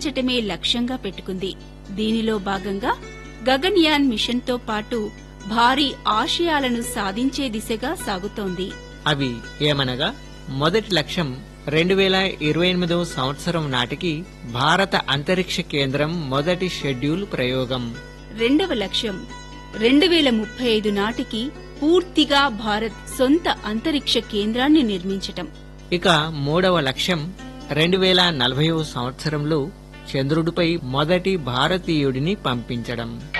సాధించటమే లక్ష్యంగా పెట్టుకుంది దీనిలో భాగంగా గగన్యాన్ మిషన్తో పాటు భారీ ఆశయాలను సాధించే దిశగా సాగుతోంది అవి ఏమనగా మొదటి లక్ష్యం రెండు వేల ఇరవై ఎనిమిదవ సంవత్సరం నాటికి భారత అంతరిక్ష కేంద్రం మొదటి షెడ్యూల్ ప్రయోగం రెండవ లక్ష్యం రెండు వేల ముప్పై ఐదు నాటికి పూర్తిగా భారత్ సొంత అంతరిక్ష కేంద్రాన్ని నిర్మించటం ఇక మూడవ లక్ష్యం రెండు వేల నలభైవ సంవత్సరంలో చంద్రుడిపై మొదటి భారతీయుడిని పంపించడం